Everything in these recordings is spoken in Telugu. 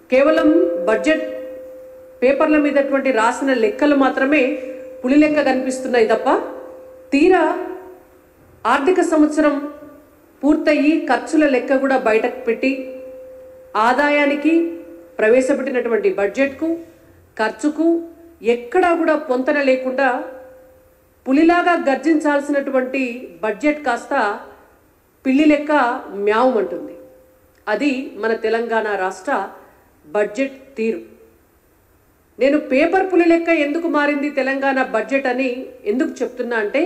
కేవలం బడ్జెట్ పేపర్ల మీదటువంటి రాసిన లెక్కలు మాత్రమే పులి లెక్క కనిపిస్తున్నాయి తప్ప తీరా ఆర్థిక సంవత్సరం పూర్తయి ఖర్చుల లెక్క కూడా బయటకు పెట్టి ఆదాయానికి ప్రవేశపెట్టినటువంటి బడ్జెట్కు ఖర్చుకు ఎక్కడా కూడా పొంతన లేకుండా పులిలాగా గర్జించాల్సినటువంటి బడ్జెట్ కాస్త పిల్లి లెక్క మ్యావుమంటుంది అది మన తెలంగాణ రాష్ట్ర బడ్జెట్ తీరు నేను పేపర్ పులి లెక్క ఎందుకు మారింది తెలంగాణ బడ్జెట్ అని ఎందుకు చెప్తున్నా అంటే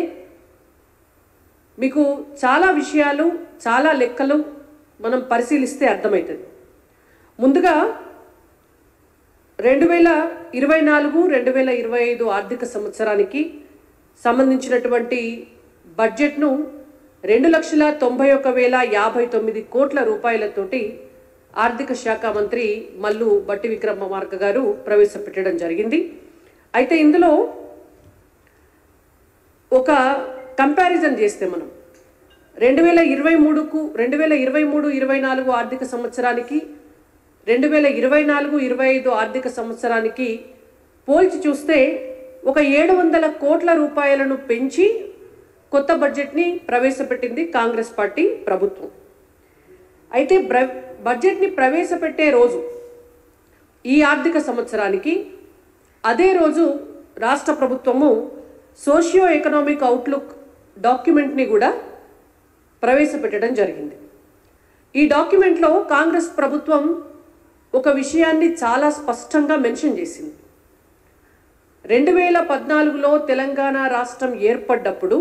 మీకు చాలా విషయాలు చాలా లెక్కలు మనం పరిశీలిస్తే అర్థమవుతుంది ముందుగా రెండు వేల ఇరవై నాలుగు రెండు వేల ఇరవై ఐదు ఆర్థిక సంవత్సరానికి సంబంధించినటువంటి బడ్జెట్ను రెండు లక్షల తొంభై ఒక వేల యాభై తొమ్మిది కోట్ల రూపాయలతోటి ఆర్థిక శాఖ మంత్రి మల్లు బట్టి విక్రమార్క గారు ప్రవేశపెట్టడం జరిగింది అయితే ఇందులో ఒక కంపారిజన్ చేస్తే మనం రెండు వేల ఇరవై మూడుకు రెండు వేల ఇరవై మూడు ఇరవై నాలుగు ఆర్థిక సంవత్సరానికి రెండు వేల ఇరవై నాలుగు ఇరవై ఐదు ఆర్థిక సంవత్సరానికి పోల్చి చూస్తే ఒక ఏడు వందల కోట్ల రూపాయలను పెంచి కొత్త బడ్జెట్ని ప్రవేశపెట్టింది కాంగ్రెస్ పార్టీ ప్రభుత్వం అయితే బ్ర బడ్జెట్ని ప్రవేశపెట్టే రోజు ఈ ఆర్థిక సంవత్సరానికి అదే రోజు రాష్ట్ర ప్రభుత్వము సోషియో ఎకనామిక్ అవుట్లుక్ డాక్యుమెంట్ని కూడా ప్రవేశపెట్టడం జరిగింది ఈ డాక్యుమెంట్లో కాంగ్రెస్ ప్రభుత్వం ఒక విషయాన్ని చాలా స్పష్టంగా మెన్షన్ చేసింది రెండు వేల పద్నాలుగులో తెలంగాణ రాష్ట్రం ఏర్పడ్డప్పుడు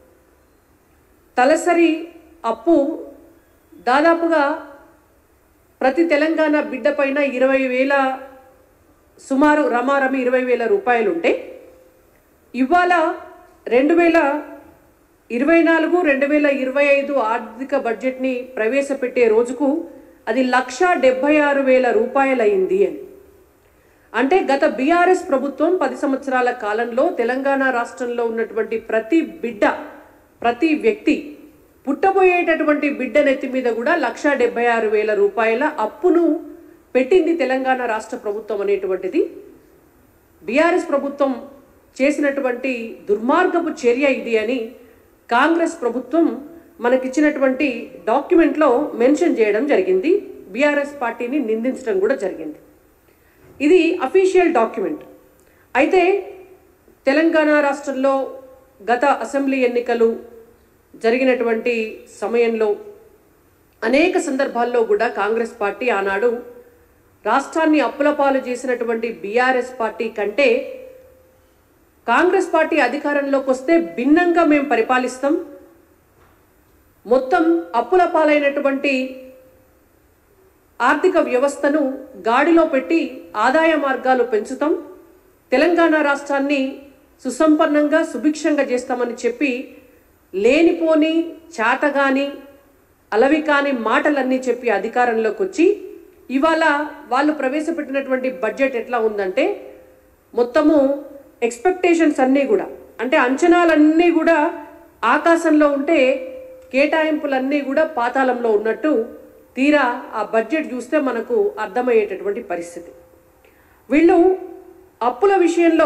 తలసరి అప్పు దాదాపుగా ప్రతి తెలంగాణ బిడ్డ పైన ఇరవై వేల సుమారు రమారమి ఇరవై వేల రూపాయలు ఉంటే ఇవాళ రెండు వేల ఇరవై నాలుగు రెండు వేల ఇరవై ఐదు ఆర్థిక బడ్జెట్ని ప్రవేశపెట్టే రోజుకు అది లక్ష డెబ్బై ఆరు వేల రూపాయలైంది అని అంటే గత బీఆర్ఎస్ ప్రభుత్వం పది సంవత్సరాల కాలంలో తెలంగాణ రాష్ట్రంలో ఉన్నటువంటి ప్రతి బిడ్డ ప్రతి వ్యక్తి పుట్టబోయేటటువంటి బిడ్డ నెత్తి మీద కూడా లక్ష డెబ్బై ఆరు వేల రూపాయల అప్పును పెట్టింది తెలంగాణ రాష్ట్ర ప్రభుత్వం అనేటువంటిది బీఆర్ఎస్ ప్రభుత్వం చేసినటువంటి దుర్మార్గపు చర్య ఇది అని కాంగ్రెస్ ప్రభుత్వం మనకిచ్చినటువంటి డాక్యుమెంట్లో మెన్షన్ చేయడం జరిగింది బీఆర్ఎస్ పార్టీని నిందించడం కూడా జరిగింది ఇది అఫీషియల్ డాక్యుమెంట్ అయితే తెలంగాణ రాష్ట్రంలో గత అసెంబ్లీ ఎన్నికలు జరిగినటువంటి సమయంలో అనేక సందర్భాల్లో కూడా కాంగ్రెస్ పార్టీ ఆనాడు రాష్ట్రాన్ని అప్పులపాలు చేసినటువంటి బీఆర్ఎస్ పార్టీ కంటే కాంగ్రెస్ పార్టీ అధికారంలోకి వస్తే భిన్నంగా మేము పరిపాలిస్తాం మొత్తం అప్పుల పాలైనటువంటి ఆర్థిక వ్యవస్థను గాడిలో పెట్టి ఆదాయ మార్గాలు పెంచుతాం తెలంగాణ రాష్ట్రాన్ని సుసంపన్నంగా సుభిక్షంగా చేస్తామని చెప్పి లేనిపోని చాటగాని అలవి కాని మాటలన్నీ చెప్పి అధికారంలోకి వచ్చి ఇవాళ వాళ్ళు ప్రవేశపెట్టినటువంటి బడ్జెట్ ఎట్లా ఉందంటే మొత్తము ఎక్స్పెక్టేషన్స్ అన్నీ కూడా అంటే అంచనాలన్నీ కూడా ఆకాశంలో ఉంటే కేటాయింపులన్నీ కూడా పాతాళంలో ఉన్నట్టు తీరా ఆ బడ్జెట్ చూస్తే మనకు అర్థమయ్యేటటువంటి పరిస్థితి వీళ్ళు అప్పుల విషయంలో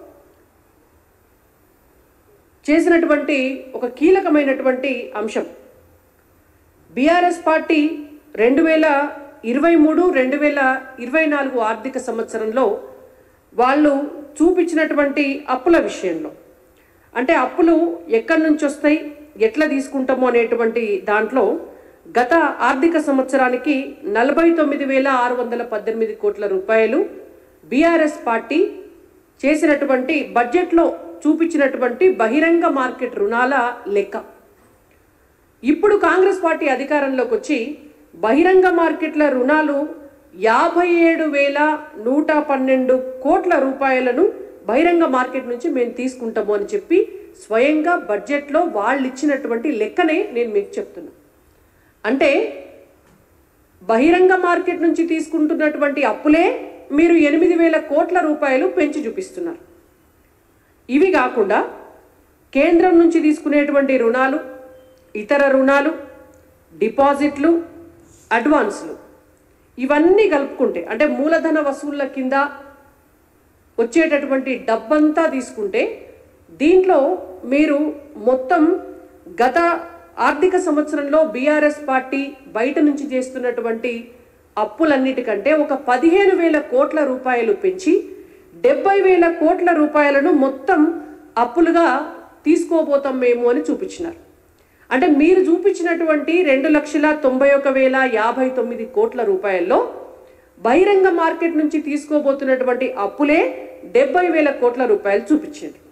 చేసినటువంటి ఒక కీలకమైనటువంటి అంశం బీఆర్ఎస్ పార్టీ రెండు వేల ఇరవై మూడు రెండు వేల ఇరవై నాలుగు ఆర్థిక సంవత్సరంలో వాళ్ళు చూపించినటువంటి అప్పుల విషయంలో అంటే అప్పులు ఎక్కడి నుంచి వస్తాయి ఎట్లా తీసుకుంటాము అనేటువంటి దాంట్లో గత ఆర్థిక సంవత్సరానికి నలభై తొమ్మిది వేల ఆరు వందల పద్దెనిమిది కోట్ల రూపాయలు బీఆర్ఎస్ పార్టీ చేసినటువంటి బడ్జెట్లో చూపించినటువంటి బహిరంగ మార్కెట్ రుణాల లెక్క ఇప్పుడు కాంగ్రెస్ పార్టీ అధికారంలోకి వచ్చి బహిరంగ మార్కెట్ల రుణాలు యాభై ఏడు వేల నూట పన్నెండు కోట్ల రూపాయలను బహిరంగ మార్కెట్ నుంచి మేము తీసుకుంటాము అని చెప్పి స్వయంగా బడ్జెట్లో వాళ్ళు ఇచ్చినటువంటి లెక్కనే నేను మీకు చెప్తున్నా అంటే బహిరంగ మార్కెట్ నుంచి తీసుకుంటున్నటువంటి అప్పులే మీరు ఎనిమిది వేల కోట్ల రూపాయలు పెంచి చూపిస్తున్నారు ఇవి కాకుండా కేంద్రం నుంచి తీసుకునేటువంటి రుణాలు ఇతర రుణాలు డిపాజిట్లు అడ్వాన్స్లు ఇవన్నీ కలుపుకుంటే అంటే మూలధన వసూళ్ల కింద వచ్చేటటువంటి డబ్బంతా తీసుకుంటే దీంట్లో మీరు మొత్తం గత ఆర్థిక సంవత్సరంలో బీఆర్ఎస్ పార్టీ బయట నుంచి చేస్తున్నటువంటి అప్పులన్నిటికంటే ఒక పదిహేను వేల కోట్ల రూపాయలు పెంచి డెబ్బై వేల కోట్ల రూపాయలను మొత్తం అప్పులుగా తీసుకోబోతాం మేము అని చూపించినారు అంటే మీరు చూపించినటువంటి రెండు లక్షల తొంభై ఒక వేల యాభై తొమ్మిది కోట్ల రూపాయల్లో బహిరంగ మార్కెట్ నుంచి తీసుకోబోతున్నటువంటి అప్పులే డెబ్బై వేల కోట్ల రూపాయలు చూపించింది